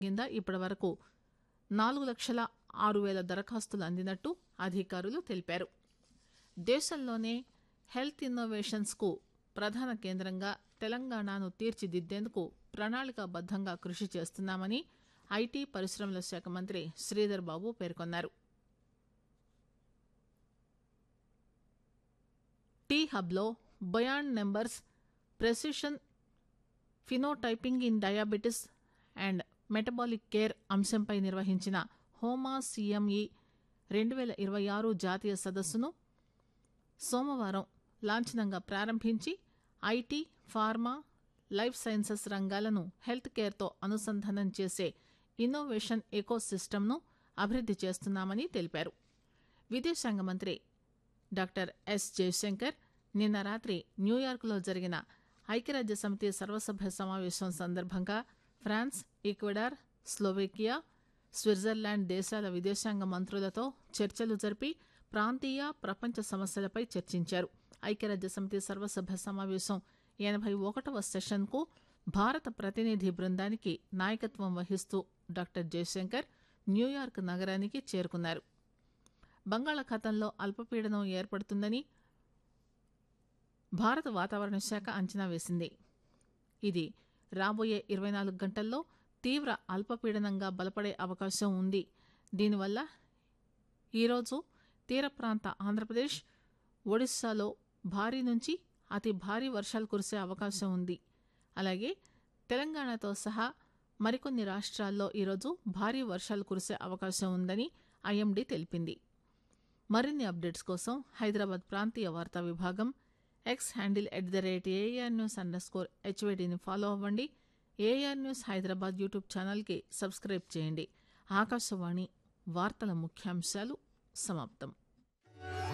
కింద ఇప్పటి వరకు నాలుగు లక్షల ఆరు వేల దరఖాస్తులు అందినట్టు అధికారులు తెలిపారు దేశంలోనే హెల్త్ ఇన్నోవేషన్స్ కు ప్రధాన కేంద్రంగా తెలంగాణను తీర్చిదిద్దేందుకు ప్రణాళికాబద్దంగా కృషి చేస్తున్నామని ఐటీ పరిశ్రమల శాఖ మంత్రి శ్రీధర్ బాబు పేర్కొన్నారు టీ హబ్లో beyond numbers precision phenotyping in diabetes and metabolic care అంశంపై నిర్వహించిన హోమా సిఎంఈ రెండు వేల ఇరవై ఆరు జాతీయ సదస్సును సోమవారం లాంఛనంగా ప్రారంభించి ఐటీ ఫార్మా లైఫ్ సైన్సెస్ రంగాలను హెల్త్ కేర్తో అనుసంధానం చేసే ఇన్నోవేషన్ ఎకో సిస్టమ్ను అభివృద్ది చేస్తున్నామని తెలిపారు విదేశాంగ మంత్రి డాక్టర్ ఎస్ జయశంకర్ నిన్న రాత్రి న్యూయార్క్లో జరిగిన ఐక్యరాజ్య సమితి సర్వసభ్య సమావేశం సందర్భంగా ఫ్రాన్స్ ఈక్వెడార్ స్లోవేకియా స్విట్జర్లాండ్ దేశాల విదేశాంగ మంత్రులతో చర్చలు జరిపి ప్రాంతీయ ప్రపంచ సమస్యలపై చర్చించారు ఐక్యరాజ్య సమితి సర్వసభ్య సమావేశం ఎనభై ఒకటవ సెషన్కు భారత ప్రతినిధి బృందానికి నాయకత్వం వహిస్తూ డాక్టర్ జయశంకర్ న్యూయార్క్ నగరానికి చేరుకున్నారు బంగాళాఖాతంలో అల్పపీడనం ఏర్పడుతుందని భారత వాతావరణ శాఖ అంచనా వేసింది ఇది రాబోయే ఇరవై నాలుగు గంటల్లో తీవ్ర అల్పపీడనంగా బలపడే అవకాశం ఉంది దీనివల్ల ఈరోజు తీర ప్రాంత ఆంధ్రప్రదేశ్ ఒడిశాలో భారీ నుంచి అతి భారీ వర్షాలు కురిసే అవకాశం ఉంది అలాగే తెలంగాణతో సహా మరికొన్ని రాష్ట్రాల్లో ఈరోజు భారీ వర్షాలు కురిసే అవకాశం ఉందని ఐఎండీ తెలిపింది మరిన్ని అప్డేట్స్ కోసం హైదరాబాద్ ప్రాంతీయ వార్తా విభాగం X handle at the rate AR news underscore హెచ్వైడీని ఫాలో అవ్వండి ఏఆర్ న్యూస్ హైదరాబాద్ యూట్యూబ్ ఛానల్కి సబ్స్క్రైబ్ చేయండి ఆకాశవాణి వార్తల ముఖ్యాంశాలు సమాప్తం